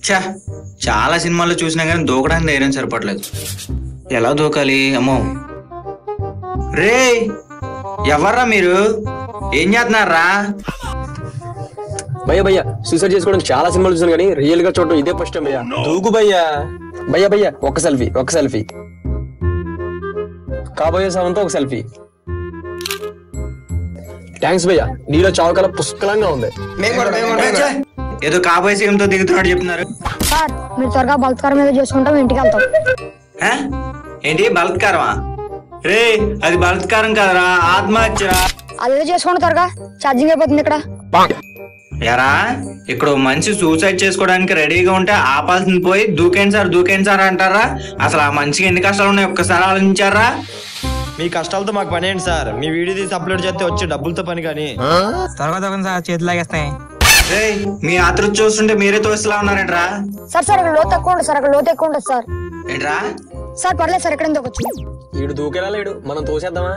ఛా చాలా సినిమాల్లో చూసినా కానీ దూకడానికి ధైర్యం సరిపడలేదు ఎలా దూకాలి అమ్మో రే ఎవర్రా మీరు ఏం చేస్తున్నారా భయ్య భయ్య సూసైడ్ చేసుకోవడం చాలా సినిమాలు చూసాను కానీ రియల్ గా చూడడం ఇదే ఫస్ట్ టైం భయ్య దూకు భయ్యా భయ్య భయ్య ఒక సెల్ఫీ ఒక సెల్ఫీ కాబోయే సవంతో ఒక సెల్ఫీ థ్యాంక్స్ భయ్య నీలో చావకల పుష్కలంగా ఉంది ఛే, ఏదో కాబోయే సీఎంతో దిగుతున్నాడు చెప్తున్నారు సార్ మీరు త్వరగా బలత్కారం ఏదో చేసుకుంటాం ఇంటికి వెళ్తాం హ? ఏంటి బలత్కారమా రే అది బలత్కారం కాదురా ఆత్మహత్య అదేదో చేసుకోండి త్వరగా ఛార్జింగ్ అయిపోతుంది ఇక్కడ ఎరా ఇక్కడ ఓ మనిషి సూసైడ్ చేసుకోవడానికి రెడీగా ఉంటే ఆపాల్సింది పోయి దూకేండి సార్ దూకేండి సార్ అంటారా అసలు ఆ మనిషికి ఎన్ని కష్టాలు ఉన్నాయి ఒక్కసారి ఆలోచించారా మీ కష్టాలతో మాకు పని ఏంటి సార్ మీ వీడియో తీసి అప్లోడ్ చేస్తే వచ్చే డబ్బులతో పని కానీ త్వరగా తొగండి సార్ చేతులు లాగేస్తాయి రే మీ ఆతృత చూస్తుంటే మీరే తోసిలా ఉన్నారేంట్రా సార్ సార్ ఇక్కడ లోతు ఎక్కువ ఉంటుంది సార్ అక్కడ లోతు ఎక్కువ ఉంటుంది సార్ ఏంట్రా సార్ పర్లేదు సార్ ఎక్కడ దొక్కొచ్చు ఈడు దూకేలా లేడు మనం తోసేద్దామా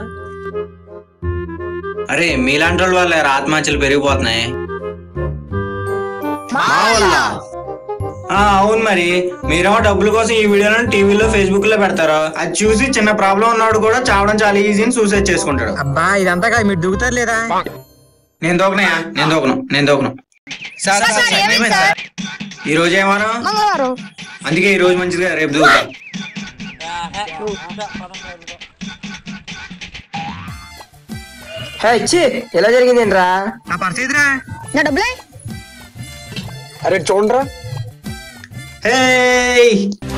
అరే మీలాంటి వాళ్ళ వల్ల ఆత్మహత్యలు పెరిగిపోతున్నాయి ఆ, అవును మరి మీరేమో డబ్బుల కోసం ఈ వీడియోలను టీవీలో ఫేస్బుక్ లో పెడతారు అది చూసి చిన్న ప్రాబ్లం ఉన్నాడు కూడా చావడం చాలా ఈజీ అని సూసైడ్ చేసుకుంటాడు అబ్బా ఇదంతా కాదు మీరు దిగుతారు లేదా నేను దూకనయా నేను దూకను నేను దూకను సార్ సార్, సార్, ఏమైంది సార్? ఈ రోజు ఏమన్నా మంగళవారం అందుకే ఈ రోజు మంచిది కదా, రేపు దూకుతా ఎలా జరిగిందేంట్రా నా పరిస్థితిరా నా డబ్బులే అరే చూడరా హేయ్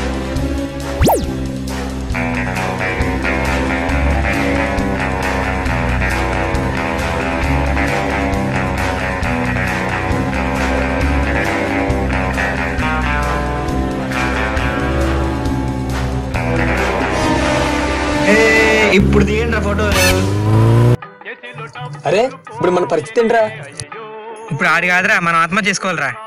హేయ్, ఇప్పుడు తీయండి ఫోటోలు అరే ఇప్పుడు మన పరిస్థితి ఏంట్రా ఇప్పుడు ఆడి కాదురా మనం ఆత్మహత్య చేసుకోవాలిరా